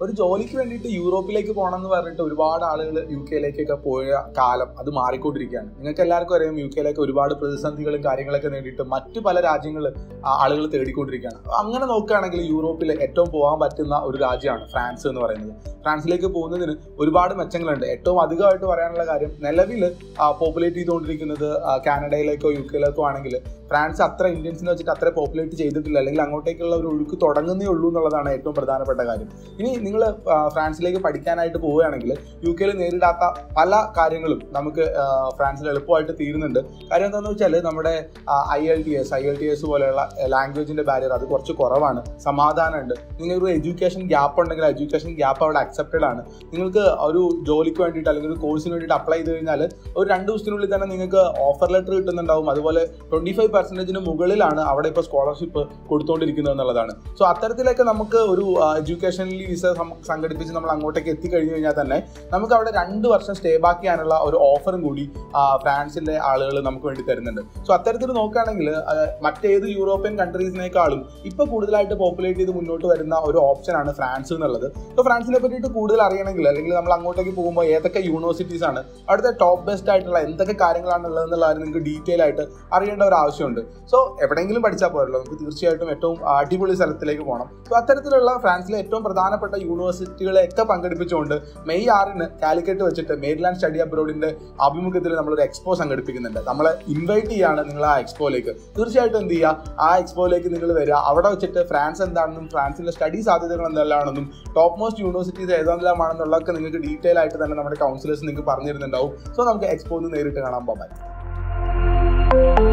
ഒരു ജോലിക്ക് വേണ്ടിയിട്ട് യൂറോപ്പിലേക്ക് പോകണം എന്ന് പറഞ്ഞിട്ട് ഒരുപാട് ആളുകൾ യു കെയിലേക്കൊക്കെ പോയ കാലം അത് മാറിക്കൊണ്ടിരിക്കുകയാണ് നിങ്ങൾക്ക് എല്ലാവർക്കും അറിയാം യു കെയിലേക്ക് ഒരുപാട് പ്രതിസന്ധികളും കാര്യങ്ങളൊക്കെ നേടിയിട്ട് മറ്റു പല രാജ്യങ്ങൾ ആളുകൾ തേടിക്കൊണ്ടിരിക്കുകയാണ് അങ്ങനെ നോക്കുകയാണെങ്കിൽ യൂറോപ്പിൽ ഏറ്റവും പോകാൻ പറ്റുന്ന ഒരു രാജ്യമാണ് ഫ്രാൻസ് എന്ന് പറയുന്നത് ഫ്രാൻസിലേക്ക് പോകുന്നതിന് ഒരുപാട് മെച്ചങ്ങളുണ്ട് ഏറ്റവും അധികമായിട്ട് പറയാനുള്ള കാര്യം നിലവിൽ പോപ്പുലേറ്റ് ചെയ്തുകൊണ്ടിരിക്കുന്നത് ആ, കാനഡയിലേക്കോ യു കെയിലേക്കോ ആണെങ്കിൽ ഫ്രാൻസ് അത്ര ഇന്ത്യൻസിനെ വെച്ചിട്ട് അത്ര പോപ്പുലേറ്റ് ചെയ്തിട്ടില്ല അല്ലെങ്കിൽ അങ്ങോട്ടേക്കുള്ള ഒരു ഒഴുക്ക് തുടങ്ങുന്നേ ഉള്ളൂ എന്നുള്ളതാണ് ഏറ്റവും പ്രധാനപ്പെട്ട കാര്യം ഇനി നിങ്ങൾ ഫ്രാൻസിലേക്ക് പഠിക്കാനായിട്ട് പോവുകയാണെങ്കിൽ യു കെയിൽ നേരിടാത്ത പല കാര്യങ്ങളും നമുക്ക് ആ, ഫ്രാൻസിൽ എളുപ്പമായിട്ട് തീരുന്നുണ്ട് കാര്യം എന്താണെന്ന് വെച്ചാൽ നമ്മുടെ I L T S I L T S പോലെയുള്ള ലാംഗ്വേജിന്റെ ബാരിയർ അത് കുറച്ച് കുറവാണ് സമാധാനമുണ്ട് നിങ്ങൾക്ക് ഒരു എഡ്യൂക്കേഷൻ ഗ്യാപ്പ് ഉണ്ടെങ്കിൽ എഡ്യൂക്കേഷൻ ഗ്യാപ്പ് അവിടെ അക്സെപ്റ്റഡ് ആണ് നിങ്ങൾക്ക് ഒരു ജോലിക്ക് വേണ്ടിയിട്ട് അല്ലെങ്കിൽ ഒരു കോഴ്സിന് വേണ്ടിയിട്ട് അപ്ലൈ ചെയ്ത് കഴിഞ്ഞാൽ ഒരു രണ്ട് ദിവസത്തിനുള്ളിൽ തന്നെ നിങ്ങൾക്ക് ഓഫർ ലെറ്റർ കിട്ടുന്നുണ്ടാവും അതുപോലെ ട്വന്റി ഫൈവ് പെർസെൻറ്റേജിന് മുകളിലാണ് അവിടെ ഇപ്പോൾ സ്കോളർഷിപ്പ് കൊടുത്തുകൊണ്ടിരിക്കുന്നത് എന്നുള്ളതാണ് സോ അത്തരത്തിലൊക്കെ നമുക്ക് ഒരു എഡ്യൂക്കേഷനലി വിസ സംഘടിപ്പിച്ച് നമ്മൾ അങ്ങോട്ടേക്ക് എത്തിക്കഴിഞ്ഞു കഴിഞ്ഞാൽ തന്നെ നമുക്ക് അവിടെ രണ്ട് വർഷം സ്റ്റേ ബാക്ക് ചെയ്യാനുള്ള ഒരു ഓഫറും കൂടി ആ, ഫ്രാൻസിന്റെ ആളുകൾ നമുക്ക് വേണ്ടി തരുന്നുണ്ട് സോ അത്തരത്തിൽ നോക്കുകയാണെങ്കിൽ ആ, മറ്റേത് യൂറോപ്യൻ കൺട്രീസിനേക്കാളും ഇപ്പൊ കൂടുതലായിട്ട് പോപ്പുലേറ്റ് ചെയ്ത് മുന്നോട്ട് വരുന്ന ഒരു ഓപ്ഷനാണ് ഫ്രാൻസ് എന്നുള്ളത് സോ ഫ്രാൻസിനെ പറ്റിയിട്ട് കൂടുതൽ അറിയണമെങ്കിൽ അല്ലെങ്കിൽ നമ്മൾ അങ്ങോട്ടേക്ക് പോകുമ്പോൾ ഏതൊക്കെ യൂണിവേഴ്സിറ്റീസ് ആണ് അവിടുത്തെ ടോപ്പ് ബെസ്റ്റ് ആയിട്ടുള്ള എന്തൊക്കെ കാര്യങ്ങളാണ് ഉള്ളത് എന്നുള്ള കാര്യം നിങ്ങൾക്ക് ഡീറ്റെയിൽ ആയിട്ട് അറിയേണ്ട ഒരു ആവശ്യമുണ്ട് സോ എവിടെയെങ്കിലും പഠിച്ചാൽ പോരല്ലോ നമുക്ക് തീർച്ചയായിട്ടും ഏറ്റവും അടിപൊളി സ്ഥലത്തിലേക്ക് പോകണം സോ അത്തരത്തിലുള്ള ഫ്രാൻസിലെ ഏറ്റവും പ്രധാനപ്പെട്ട യൂണിവേഴ്സിറ്റികളെ ഒക്കെ പങ്കെടുപ്പിച്ചുകൊണ്ട് മെയ് ആറിന് കാലിക്കറ്റ് വെച്ചിട്ട് മേരിലാൻഡ് സ്റ്റഡി അബ്രോഡിന്റെ ആഭിമുഖ്യത്തിൽ നമ്മളൊരു എക്സ്പോ സംഘടിപ്പിക്കുന്നുണ്ട് നമ്മളെ ഇൻവൈറ്റ് ചെയ്യാണ് നിങ്ങൾ ആ എക്സ്പോയിലേക്ക് തീർച്ചയായിട്ടും എന്ത് ചെയ്യുക ആ എക്സ്പോയിലേക്ക് നിങ്ങൾ വരിക അവിടെ വെച്ചിട്ട് ഫ്രാൻസ് എന്താണെന്നും ഫ്രാൻസിലെ സ്റ്റഡി സാധ്യതകൾ എന്തെല്ലാമാണെന്നും ടോപ്പ് മോസ്റ്റ് യൂണിവേഴ്സിറ്റീസ് ഏതെല്ലാമാണെന്നുള്ളതൊക്കെ നിങ്ങൾക്ക് ഡീറ്റെയിൽ ആയിട്ട് തന്നെ നമ്മുടെ കൗൺസിലേഴ്സ് നിങ്ങൾക്ക് പറഞ്ഞു തരുന്നുണ്ടാവും സോ നമുക്ക് എക്സ്പോ നേരിട്ട് കാണാൻ പോകാം